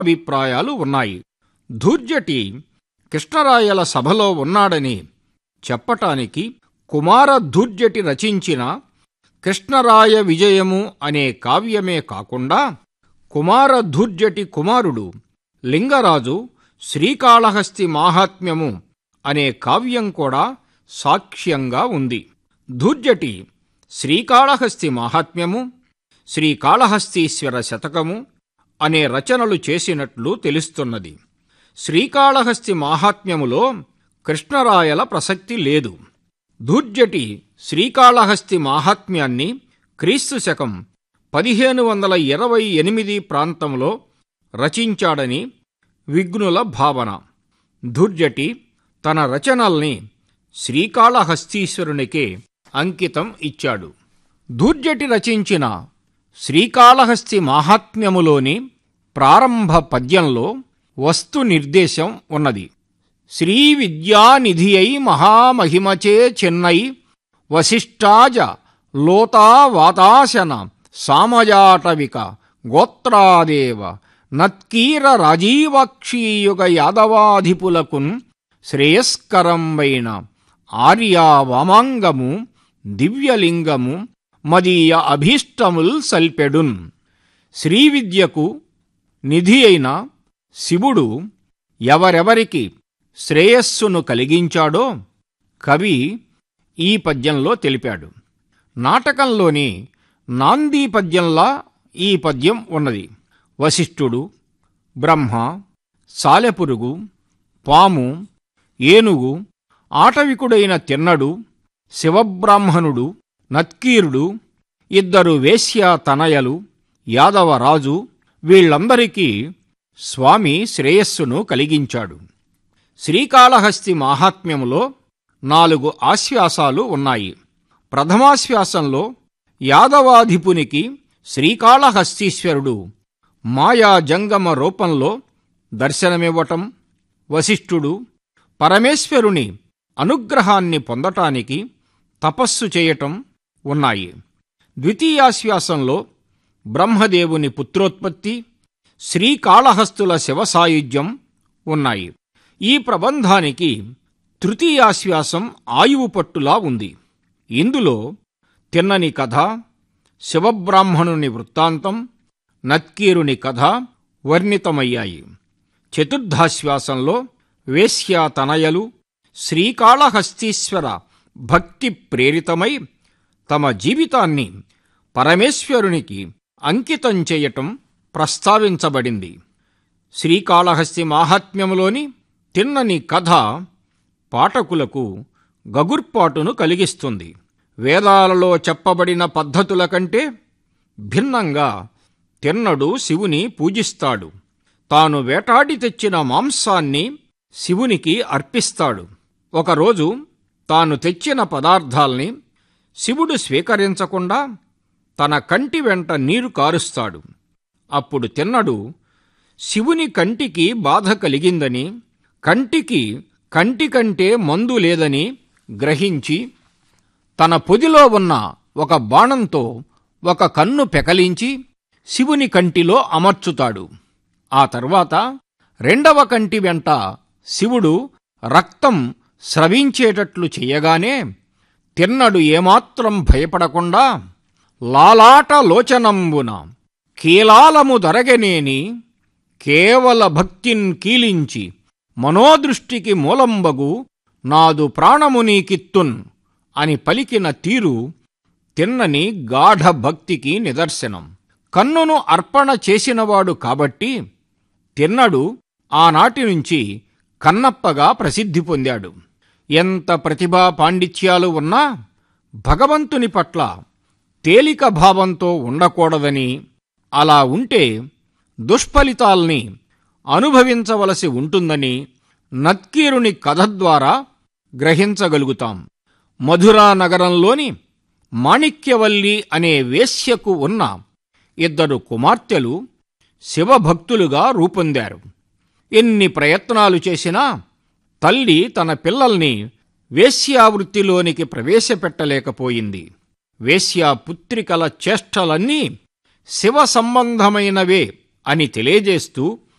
అభిప్రాయాలు ఉన్నాయి ధూర్జటి కృష్ణరాయల సభలో ఉన్నాడని చెప్పటానికి కుమార ధూర్జటి రచించిన కృష్ణరాయ విజయము అనే కావ్యమే కాకుండా కుమార ధూర్జటి కుమారుడు లింగరాజు శ్రీకాళహస్తి మాహాత్మ్యము అనే కావ్యం కూడా సాక్ష్యంగా ఉంది ధూర్జటి శ్రీకాళహస్తి మాహాత్మ్యము శ్రీకాళహస్తీశ్వర శతకము అనే రచనలు చేసినట్లు తెలుస్తున్నది శ్రీకాళహస్తి మాహాత్మ్యములో కృష్ణరాయల ప్రసక్తి లేదు ధూర్జటి శ్రీకాళహస్తి మాహాత్మ్యాన్ని క్రీస్తు శకం పదిహేను వందల ఇరవై ఎనిమిది ప్రాంతంలో రచించాడని విఘ్నుల భావన ధూర్జటి తన రచనల్ని శ్రీకాళహస్తీశ్వరునికే అంకితం ఇచ్చాడు ధూర్జటి రచించిన శ్రీకాళహస్తి మాహాత్మ్యములోని ప్రారంభ పద్యంలో వస్తు నిర్దేశం ఉన్నది శ్రీ విద్యానిధి అయి మహామహిమచే చెన్నై వశిష్టాజ లోతా వాతాశన సామజాటవిక గోత్రాదేవ నత్కీర రాజీవాక్షీయుగ యాదవాధిపులకున్ శ్రేయస్కరంబైన ఆర్యా వామాంగము దివ్యలింగము మదీయ అభీష్టముల్ సల్పెడున్ శ్రీవిద్యకు నిధి అయిన శివుడు ఎవరెవరికి శ్రేయస్సును కలిగించాడో కవి ఈ పద్యంలో తెలిపాడు నాటకంలోని నాందీ పద్యంలా ఈ పద్యం ఉన్నది వశిష్ఠుడు బ్రహ్మ సాలెపురుగు పాము ఏనుగు ఆటవికుడైన తిన్నడు శివబ్రాహ్మణుడు నత్కీరుడు ఇద్దరు వేశ్య తనయలు యాదవరాజు వీళ్ళందరికీ స్వామి శ్రేయస్సును కలిగించాడు శ్రీకాళహస్తి మాహాత్మ్యములో నాలుగు ఆశ్వాసాలు ఉన్నాయి ప్రథమాశ్వాసంలో యాదవాధిపునికి శ్రీకాళహస్తీశ్వరుడు మాయా జంగమ రూపంలో దర్శనమివ్వటం వశిష్ఠుడు పరమేశ్వరుని అనుగ్రహాన్ని పొందటానికి తపస్సు చేయటం ఉన్నాయి ద్వితీయాశ్వాసంలో బ్రహ్మదేవుని పుత్రోత్పత్తి శ్రీకాళహస్తుల శివసాయుధ్యం ఉన్నాయి ఈ ప్రబంధానికి తృతీయాశ్వాసం ఆయువు పట్టులా ఉంది ఇందులో తిన్నని కథ శివబ్రాహ్మణుని వృత్తాంతం నత్కీరుని కథ వర్ణితమయ్యాయి చతుర్థాశ్వాసంలో వేశ్యా తనయలు శ్రీకాళహస్తీశ్వర భక్తి ప్రేరితమై తమ జీవితాన్ని పరమేశ్వరునికి అంకితం చేయటం ప్రస్తావించబడింది శ్రీకాళహస్తి మాహాత్మ్యములోని తిన్నని కథ పాఠకులకు గగుర్పాటును కలిగిస్తుంది వేదాలలో చెప్పబడిన పద్ధతుల కంటే భిన్నంగా తిన్నడు శివుని పూజిస్తాడు తాను వేటాడి తెచ్చిన మాంసాన్ని శివునికి అర్పిస్తాడు ఒకరోజు తాను తెచ్చిన పదార్థాల్ని శివుడు స్వీకరించకుండా తన కంటి వెంట నీరు కారుస్తాడు అప్పుడు తిన్నడు శివుని కంటికి బాధ కలిగిందని కంటికి కంటి కంటే మందు లేదని గ్రహించి తన పొదిలో ఉన్న ఒక బాణంతో ఒక కన్ను పెకలించి శివుని కంటిలో అమర్చుతాడు ఆ తర్వాత రెండవ కంటి వెంట శివుడు రక్తం స్రవించేటట్లు చెయ్యగానే తిన్నడు ఏమాత్రం భయపడకుండా లాలాట లోచనంబున కీలాలము దరగనేని కేవల భక్తిన్ కీలించి మనోదృష్టికి మూలంబగు నాదు ప్రాణము నీకిత్తున్ అని పలికిన తీరు తిన్నని గాఢ భక్తికి నిదర్శనం కన్నును అర్పణ చేసినవాడు కాబట్టి తిన్నడు ఆనాటి నుంచి కన్నప్పగా ప్రసిద్ధి పొందాడు ఎంత ప్రతిభా పాండిత్యాలు ఉన్నా భగవంతుని పట్ల తేలిక భావంతో ఉండకూడదని అలా ఉంటే దుష్ఫలితాల్ని అనుభవించవలసి ఉంటుందని నత్కీరుని కథ ద్వారా గ్రహించగలుగుతాం మధురా నగరంలోని మాణిక్యవల్లి అనే వేశ్యకు ఉన్న ఇద్దరు కుమార్తెలు శివభక్తులుగా రూపొందారు ఎన్ని ప్రయత్నాలు చేసినా తల్లి తన పిల్లల్ని వేశ్యావృత్తిలోనికి ప్రవేశపెట్టలేకపోయింది వేశ్యా పుత్రికల చేష్టలన్నీ శివ సంబంధమైనవే అని తెలియజేస్తూ